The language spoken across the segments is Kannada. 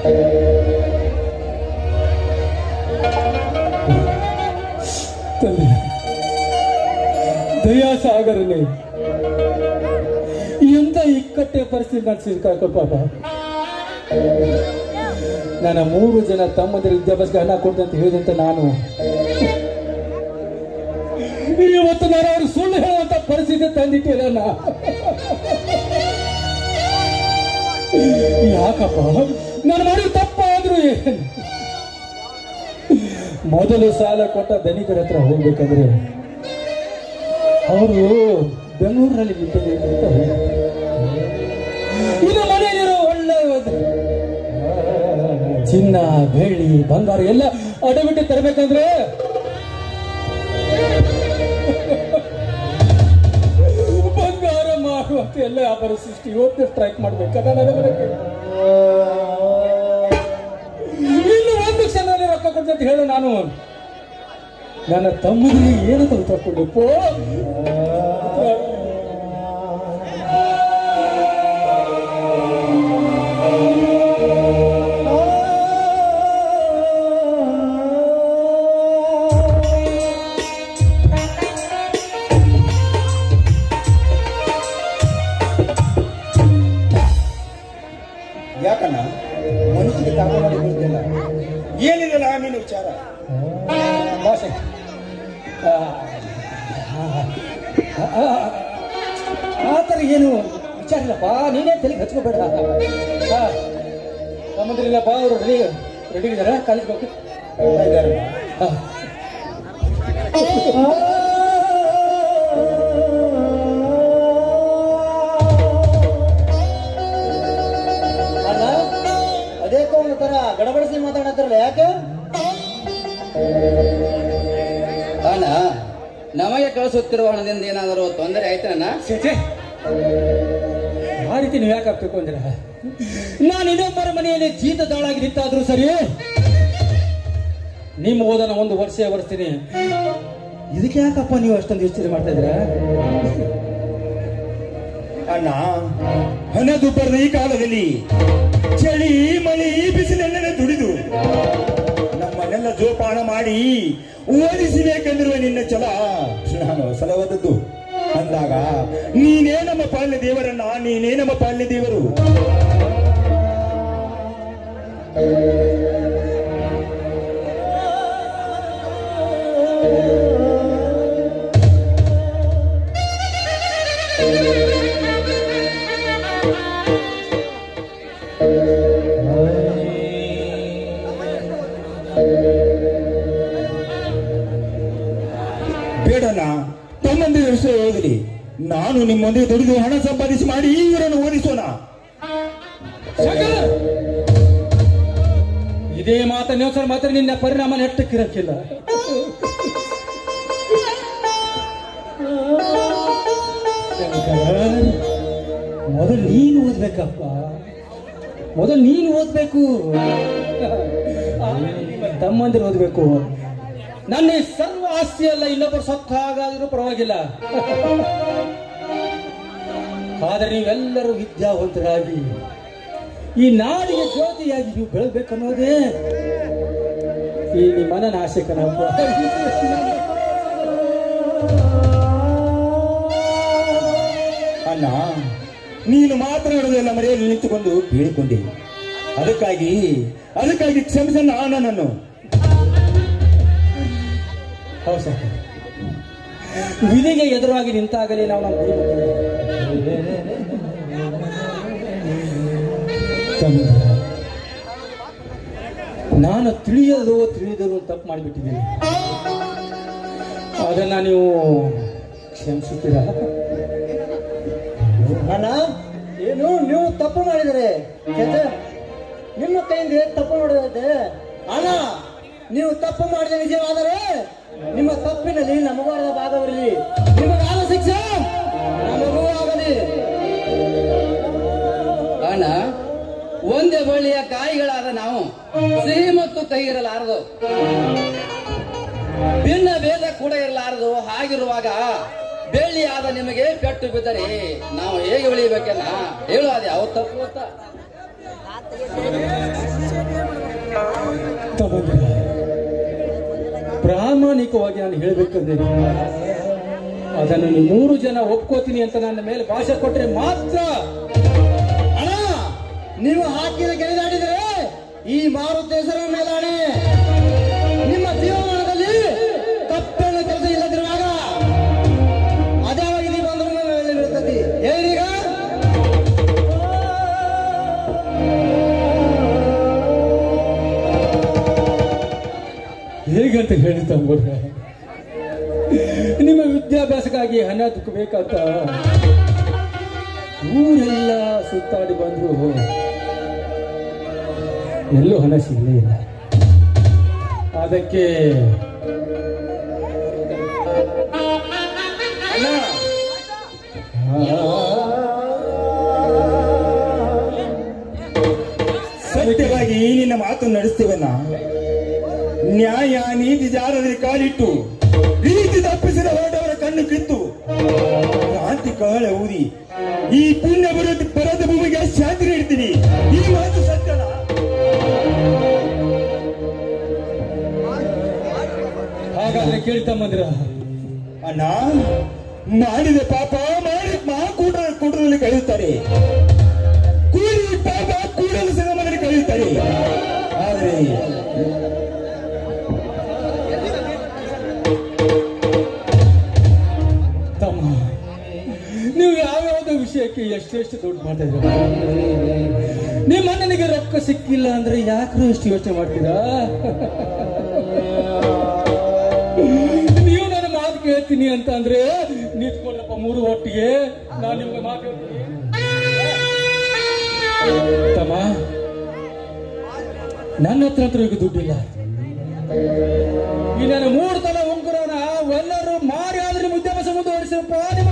ತಂದೆ ದಯಾಸಾಗರನೇ ಎಂತ ಇಕ್ಕಟ್ಟೆ ಪರಿಸ್ಥಿತಿ ನಾನು ಸಿಕ್ಕಾಕ ಪಾಪ ನನ್ನ ಮೂರು ಜನ ತಮ್ಮಂದಿರ ವಿದ್ಯಾಭ್ಯಾಸಕ್ಕೆ ಹಣ ಕೊಡ್ತಂತ ಅಂತ ಹೇಳಿದಂತ ನಾನು ಇವತ್ತು ನಾನು ಅವ್ರು ಸುಳ್ಳು ಹೇಳುವಂತ ಪರಿಸ್ಥಿತಿ ತಂದಿಟ್ಟಿರಲ್ಲ ಯಾಕಪ್ಪ ನಾನು ಮಾಡಿದ ತಪ್ಪಾದ್ರೂ ಏನು ಮೊದಲು ಸಾಲ ಕೊಟ್ಟ ಧನಿಕರ ಹತ್ರ ಹೋಗ್ಬೇಕಂದ್ರೆ ಅವರು ಬೆಂಗಳೂರಿನಲ್ಲಿ ನಿಂತಿದ್ದಾರೆ ಅಂತ ಹೋದ್ರು. ಇದು ಮನೆಯಲ್ಲಿರೋ ಒಳ್ಳೆ ಒಂದು ಚಿನ್ನ ಬೆಳ್ಳಿ ಬಂಗಾರ ಎಲ್ಲ ಅಡವಿಟ್ಟು ತರಬೇಕಂದ್ರೆ ಬಂಗಾರ ಮಾಡುವಂತ ಎಲ್ಲ ವ್ಯಾಪಾರ ಸೃಷ್ಟಿ ಇವತ್ತು ಸ್ಟ್ರೈಕ್ ಮಾಡ್ಬೇಕಾದ ಇನ್ನು ಒಂದು ಕ್ಷಣದಲ್ಲಿ ರೊಕ್ಕ ಕೊಡ್ತೀನಿ ಅಂತ ಹೇಳು ನಾನು ನನ್ನ ತಮ್ಮನಿಗೆ ಏನು ತಗೊಳ್ಬೇಕು ಯಾಕಣ್ಣ ಮನಸ್ಸಿಗೆ ಕರ್ಕೊಂಡು ಬರ್ತಿಲ್ಲ ಏನಿದೆಲ್ಲ ನಿನ್ನ ವಿಚಾರ ಭಾಷೆ ಆ, ಆ, ಆ, ಆ ಥರ ಏನು ವಿಚಾರ ಇಲ್ಲಪ್ಪ ನೀನೇ ತಲೆಗೆ ಹಚ್ಕೋಬೇಡ ತಮ್ಮಂದ್ರಿಲ್ಲಪ್ಪ ಅವರು ರೆಡಿ ರೆಡಿ ಇದಾರ ಕಾಲೇಜ್ಗೆ ಹೋಗಿ ಹಾ. ಅಣ್ಣ ಅದೇಕೋ ಒಂದು ತರ ಗಡಬಡಿಸಿ ಮಾತಾಡತ್ತಾರಲ್ಲ ಯಾಕೆ ಅಣ್ಣ ನಮಗೆ ಕಳಿಸುತ್ತಿರುವ ಹಣದಿಂದ ಏನಾದರೂ ತೊಂದರೆ ಆಯ್ತಣ್ಣ ಛೇ, ಛೇ. ಆ ರೀತಿ ನೀವು ಯಾಕೆ ಆಗ್ಬೇಕು ಅಂದ್ರೆ ನಾನು ಇನ್ನೊಬ್ಬರ ಮನೆಯಲ್ಲಿ ಜೀತದಾಳಾಗಿ ನಿಂತಾದ್ರೂ ಸರಿ ನಿಮ್ಮ ಓದನ ಒಂದು ವರ್ಷ ಬರ್ತೀನಿ ಇದಕ್ಕೆ ಯಾಕಪ್ಪ ನೀವು ಅಷ್ಟೊಂದು ಯೋಚನೆ ಮಾಡ್ತಾ ಇದ್ದೀರಾ ಅಣ್ಣ ಹಣದುಬ್ಬರದ ಈ ಕಾಲದಲ್ಲಿ ಚಳಿ ಮಳಿ ಬಿಸಿಲೆಲ್ಲ ದುಡಿದು ನಮ್ಮನ್ನೆಲ್ಲ ಜೋಪಾನ ಮಾಡಿ ಓದಿಸಬೇಕೆಂದಿರುವ ನಿನ್ನ ಛಲ ನಾನು ಸಲವಾದದ್ದು ಅಂದಾಗ ನೀನೇ ನಮ್ಮ ಪಾಲನೆ ದೇವರನ್ನ ನೀನೇ ನಮ್ಮ ಪಾಲನೆ ದೇವರು ಬೇಡಣ್ಣ ತಮ್ಮಂದಿರ ವಿಷಯ ಹೋಗಲಿ ನಾನು ನಿಮ್ಮೊಂದಿಗೆ ದುಡಿದು ಹಣ ಸಂಪಾದಿಸಿ ಮಾಡಿ ಇವರನ್ನು ಓದಿಸೋಣ ಶಂಕರ್! ಇದೇ ಮಾತನ್ನ ಯೋಚನೆ ಮಾತ್ರ ನಿನ್ನ ಪರಿಣಾಮ ನೆಟ್ಟಕ್ಕಿರಕ್ಕಿಲ್ಲ ಶಂಕರ್, ಮೊದಲು ನೀನು ಓದ್ಬೇಕಪ್ಪ ಮೊದಲು ನೀನು ಓದ್ಬೇಕು ಆಮೇಲೆ ನಿಮ್ಮ ತಮ್ಮಂದಿರು ಓದ್ಬೇಕು ನನ್ನ ಈ ಸರ್ವ ಆಸ್ತಿ ಅಲ್ಲ ಇನ್ನೊಬ್ಬರು ಸತ್ತಾಗಾದ್ರೂ ಪರವಾಗಿಲ್ಲ ಆದರೆ ನೀವೆಲ್ಲರೂ ವಿದ್ಯಾವಂತರಾಗಿ ಈ ನಾಡಿಗೆ ಜ್ಯೋತಿಯಾಗಿ ನೀವು ಬೆಳಬೇಕನ್ನೋದೇ ಈ ನಿಮ್ಮನ ಆಸೆ ಕಣಪ್ಪ ಅಣ್ಣ ನೀನು ಮಾತನಾಡುವುದೆಲ್ಲ ಮರೆಯಲ್ಲಿ ನಿಂತುಕೊಂಡು ಬೇಡಿಕೊಂಡೆ ಅದಕ್ಕಾಗಿ ಅದಕ್ಕಾಗಿ ಕ್ಷಮಿಸಣ್ಣ ನನ್ನನ್ನು ಹೌದು ಸರ್ ವಿಧಿಗೆ ಎದುರಾಗಿ ನಿಂತಾಗಲೇ ನಾವು ನಮ್ಮ ಗುರಿ ಮುಟ್ಟಿದ್ದೇವೆ. ತಮ್ಮ, ನಾನು ತಿಳಿಯಲು ತಿಳಿಯದರು ತಪ್ಪು ಮಾಡಿಬಿಟ್ಟಿದ್ದೀನಿ ಅದನ್ನ ನೀವು ಕ್ಷಮಿಸುತ್ತೀರಾ ಅಣ್ಣ ಏನು ನೀವು ತಪ್ಪು ಮಾಡಿದರೆ ಛೆ, ನಿಮ್ಮ ಕೈಯಿಂದ ತಪ್ಪು ಮಾಡಿದೈತೆ ಅಣ್ಣ ನೀವು ತಪ್ಪು ಮಾಡಿದ ನಿಜವಾದರೆ ನಿಮ್ಮ ತಪ್ಪಿನಲ್ಲಿ ನಮಗಾದ ಭಾಗವಿರಲಿ ನಿಮಗಾದ ಶಿಕ್ಷೆ ನಮಗೂ ಆಗಲಿ ಅಣ್ಣ ಒಂದೇ ಬಳ್ಳಿಯ ಕಾಯಿಗಳಾದ ನಾವು ಸಿಹಿ ಮತ್ತು ಕೈ ಇರಲಾರದು ಭಿನ್ನ ಭೇದ ಕೂಡ ಇರಲಾರದು ಹಾಗಿರುವಾಗ ಬೆಳ್ಳಿಯಾದ ನಿಮಗೆ ಪೆಟ್ಟು ಬಿದ್ದರೆ ನಾವು ಹೇಗೆ ಉಳಿಬೇಕನ್ನ ಹೇಳು ಅದು ಯಾವ ತಪ್ಪು ಅಂತ ತಮ್ಮಂದಿರ ಪ್ರಾಮಾಣಿಕವಾಗಿ ನಾನು ಹೇಳಬೇಕಂದ್ರೆ ಅದನ್ನು ನೀವು ನೂರು ಜನ ಒಪ್ಕೋತೀನಿ ಅಂತ ನನ್ನ ಮೇಲೆ ಭಾಷೆ ಕೊಟ್ರೆ ಮಾತ್ರ ಅಣ್ಣ ನೀವು ಹಾಕಿದ ಗೆಳೆದಾಡಿದರೆ ಈ ಮಾರುತೇಶ್ವರ ಮೇಲಾಣೆ ನಿಮ್ಮ ಜೀವಮಾನದಲ್ಲಿ ಕಪ್ಪೆಣ್ಣ ಕೆಲಸ ಇಲ್ಲದಿರುವಾಗ ಅದ್ಯಾವಾಗ ನೀವು ಬಂದ್ರು ನನ್ನ ಮೇಲೆ ಬೀಳ್ತದೆ ಏನೀಗ ಹೇಗಂತ ಹೇಳಿ ತಮ್ಮವ್ರೆ ನಿಮ್ಮ ವಿದ್ಯಾಭ್ಯಾಸಕ್ಕಾಗಿ ಹಣ ದುಃಖಬೇಕಂತ ಊರೆಲ್ಲ ಸುತ್ತಾಡಿ ಬಂದ್ರು ಎಲ್ಲೂ ಹಣ ಸಿಗಲೇ ಇಲ್ಲ ಅದಕ್ಕೆ ಅಣ್ಣ ಸತ್ಯವಾಗಿ ನಿನ್ನ ಮಾತು ನಡೆಸ್ತೇವನ್ನ ನ್ಯಾಯ ನೀತಿ ಜಾರದಲ್ಲಿ ಕಾಲಿಟ್ಟು ರೀತಿ ತಪ್ಪಿಸಿದ ಹೊರಟವರ ಕಣ್ಣು ಕಿತ್ತು ಕ್ರಾಂತಿ ಕಹಳ ಊದಿ ಈ ಪುಣ್ಯ ಬರೋದ ಬರದ ಭೂಮಿಗೆ ಶಾಂತಿ ನೀಡ್ತೀನಿ ಈ ಮಾತು ಸತ್ಯನ ಹಾಗಾದ್ರೆ ಕೇಳಿ ತಮ್ಮಂದಿರ ಅಣ್ಣ ಮಾಡಿದ ಪಾಪ ಮಾಡಿ ಮಹಾಕೂಟ ಕೂಟದಲ್ಲಿ ಕಳೆಯುತ್ತಾರೆ ಕೂಡಿ ಪಾಪ ಕೂಡಲು ಸಂಗಮದಲ್ಲಿ ಕಳೆಯುತ್ತಾರೆ ಆದರೆ ತಮ್ಮ ನೀವು ಯಾವ್ಯಾವ್ದೋ ವಿಷಯಕ್ಕೆ ಎಷ್ಟೆಷ್ಟು ದುಡ್ಡು ಮಾಡ್ತಾ ಇದ್ದೀರ ನಿಮ್ಮ ಅಣ್ಣನಿಗೆ ರೊಕ್ಕ ಸಿಕ್ಕಿಲ್ಲ ಅಂದ್ರೆ ಯಾಕ್ರೂ ಎಷ್ಟು ಯೋಚನೆ ಮಾಡ್ತೀರಾ ನೀವು ನನ್ನ ಮಾತು ಕೇಳ್ತೀನಿ ಅಂತ ಅಂದ್ರೆ ನಿಂತ್ಕೊಳ್ಳಪ್ಪ ಮೂರು ಒಟ್ಟಿಗೆ ನಾನು ನಿಮ್ಗೆ ಮಾತು ಹೇಳ್ತೀನಿ ತಮ್ಮ ನನ್ನ ಹತ್ರ ಹತ್ರ ಈಗ ದುಡ್ಡಿಲ್ಲ ಈ ನನ್ನ ಮೂರು ತಲ ಉಂಗುರನ ಎಲ್ಲರೂ ಮಾರಿ ಆದ್ರೆ ನಿಮ್ಮ ವಿದ್ಯಾಭ್ಯಾಸ ಮುಂದುವರಿಸಪ್ಪ ನಿಮ್ಮ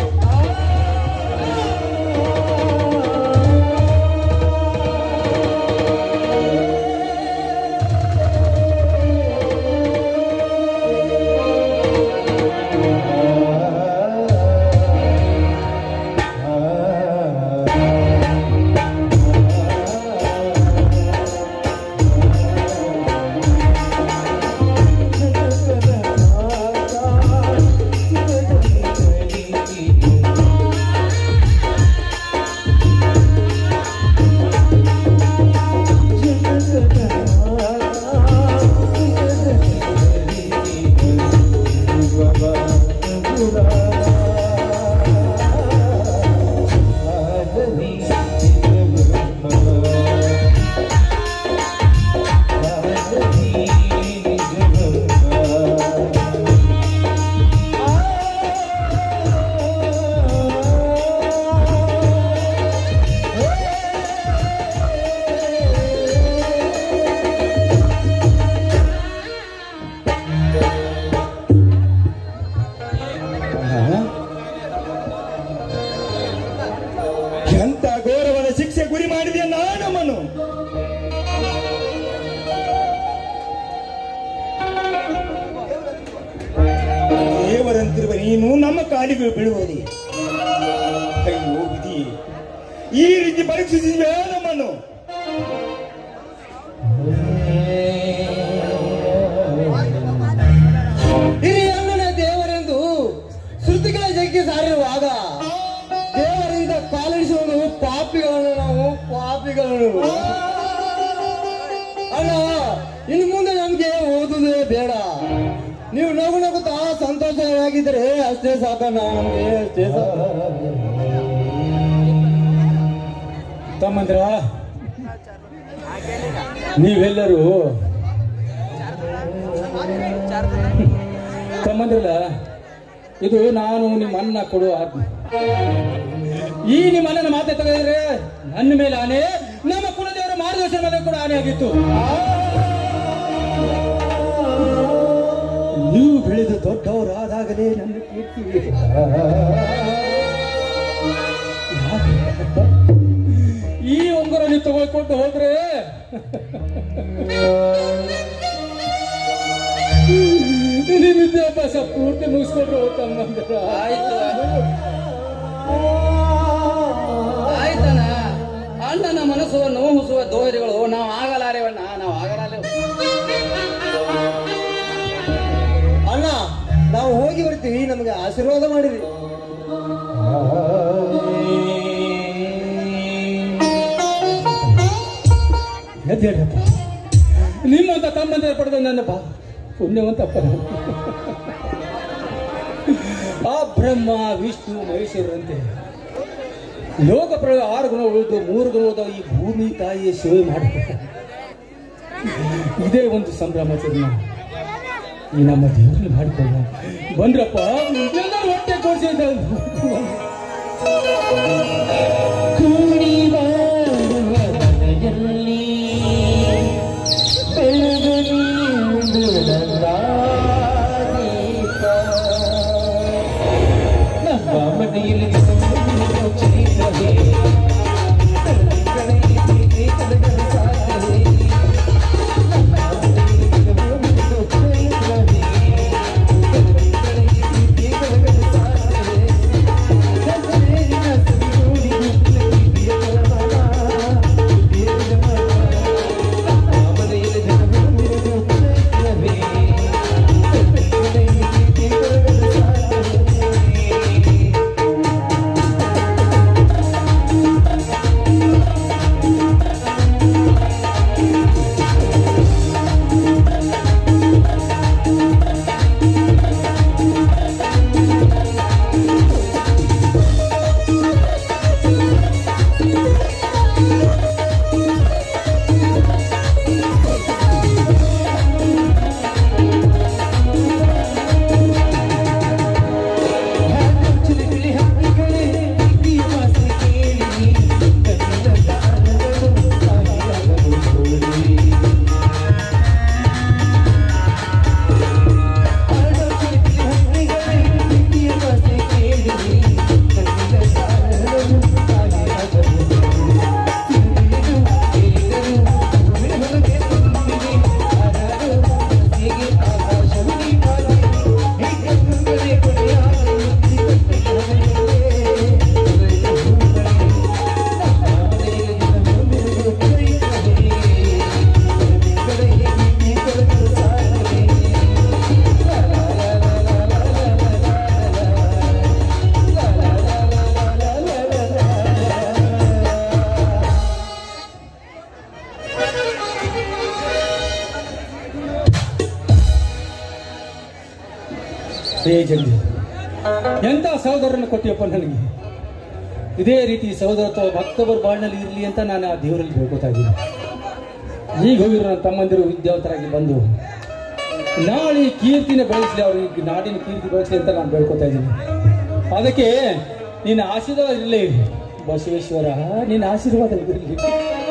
ಎಂತ ಗೌರವದ ಶಿಕ್ಷೆ ಗುರಿ ಮಾಡಿದೆಯ ನಮ್ಮನ್ನು ದೇವರಂತಿರುವ ನೀನು ನಮ್ಮ ಕಾಲಿಗೆ ಬೀಳುವುದೇ ಅಯ್ಯೋ ವಿಧಿ ಈ ರೀತಿ ಪರೀಕ್ಷಿಸಿದ್ಯಾ ನಮ್ಮನ್ನು ಹಿರಿಯ ಅಣ್ಣನ ದೇವರೆಂದು ಶ್ರುತಿಗಳ ಜಗ್ಗಿ ಸಾರಿರುವಾಗ ದೇವರಿಂದ ಕಾಲಿಡಿಸುವುದು ಪಾಪಿಗಳನ್ನು ನಾವು ಪಾಪಿಗಳನ್ನು ಅಣ್ಣ ಇನ್ನು ಮುಂದೆ ನಮ್ಗೆ ಓದುವುದೇ ಬೇಡ ನೀವು ನಗು ನಗುತ್ತಾ ಸಂತೋಷವಾಗಿದ್ದರೆ ಅಷ್ಟೇ ಸಾಕಣ್ಣ ನಮ್ಗೆ ಅಷ್ಟೇ ಸಾಕು ತಮ್ಮಂದ್ರ ನೀವೆಲ್ಲರೂ ತಮ್ಮಂದ್ರಲ್ಲ ಇದು ನಾನು ನಿಮ್ಮ ಅನ್ನ ಕೊಡುವ ಆಜ್ಞೆ ಈ ನಿಮ್ಮ ಅಣ್ಣನ ಮಾತೆ ತೆಗೆದ್ರೆ ನನ್ನ ಮೇಲೆ ಆನೆ ನಮ್ಮ ಕುಲದೇವರ ಮಾರ್ಗದರ್ಶನ ಮೇಲೆ ಕೂಡ ಆನೆ ಆಗಿತ್ತು ನೀವು ಬೆಳೆದು ದೊಡ್ಡವರಾದಾಗಲೇ ನನ್ನ ಕೀರ್ತಿ ಈ ಉಂಗುರ ನೀವು ತಗೊಳ್ಕೊಂಡು ಹೋದ್ರೆ ನಿಮ್ ವಿದ್ಯಾಭ್ಯಾಸ ಪೂರ್ತಿ ಮುಗಿಸ್ಕೊಂಡ್ರು ತಮ್ಮಂದ್ರ ಆಯ್ತು ಆಯ್ತಣ್ಣ ಅಣ್ಣನ ಮನಸ್ಸು ನೋವಿಸುವ ದೋರಿಗಳು ನಾವು ಆಗಲಾರೆವಣ್ಣ ನಾವು ಆಗಲಾರೆ ನಮಗೆ ಆಶೀರ್ವಾದ ಮಾಡಿರಿ ಎದ್ದೇಳಪ್ಪ ನಿಮ್ಮಂತ ತಮ್ಮಂತ ಪಡೆದ ನನ್ನ ಬಾ ಪುಣ್ಯವಂತಪ್ಪ ನಾನು. ಆ ಬ್ರಹ್ಮ ವಿಷ್ಣು ಮಹೇಶ್ವರಂತೆ ಲೋಕ ಪ್ರಳಯ ಆರು ಗುಣ ಉಳಿದು ಮೂರು ಗುಣದ ಈ ಭೂಮಿ ತಾಯಿಯ ಸೇವೆ ಮಾಡಬೇಕು ಇದೇ ಒಂದು ಸಂಭ್ರಮ ಚಿನ್ನ ಈ ನಮ್ಮ ದೇವರಲ್ಲಿ ಮಾಡಿಕೊಳ್ಳ ಬಂದ್ರಪ್ಪ ಎಲ್ಲರೂ ಹೊಟ್ಟೆ ಕೋಸಿ ಹೇ ಜಲ್ದಿ ಎಂತ ಸಹೋದರನ ಕೊಟ್ಟಿಯಪ್ಪ ನನಗೆ ಇದೇ ರೀತಿ ಸಹೋದರತ್ವ ಮತ್ತೊಬ್ಬರ ಬಾಳಿನಲ್ಲಿ ಇರಲಿ ಅಂತ ನಾನು ಆ ದೇವರಲ್ಲಿ ಬೇಡ್ಕೋತಾ ಇದ್ದೀನಿ ಈಗ ಹೋಗಿರೋ ನನ್ನ ತಮ್ಮಂದಿರು ವಿದ್ಯಾವಂತರಾಗಿ ಬಂದು ನಾಳೆ ಕೀರ್ತಿನ ಬೆಳೆಸಲಿ ಅವ್ರಿಗೆ ನಾಡಿನ ಕೀರ್ತಿ ಬೆಳೆಸಲಿ ಅಂತ ನಾನು ಬೇಡ್ಕೋತಾ ಇದ್ದೀನಿ ಅದಕ್ಕೆ ನಿನ್ನ ಆಶೀರ್ವಾದ ಇರಲಿ ಬಸವೇಶ್ವರ ನಿನ್ನ ಆಶೀರ್ವಾದ ಇರಲಿ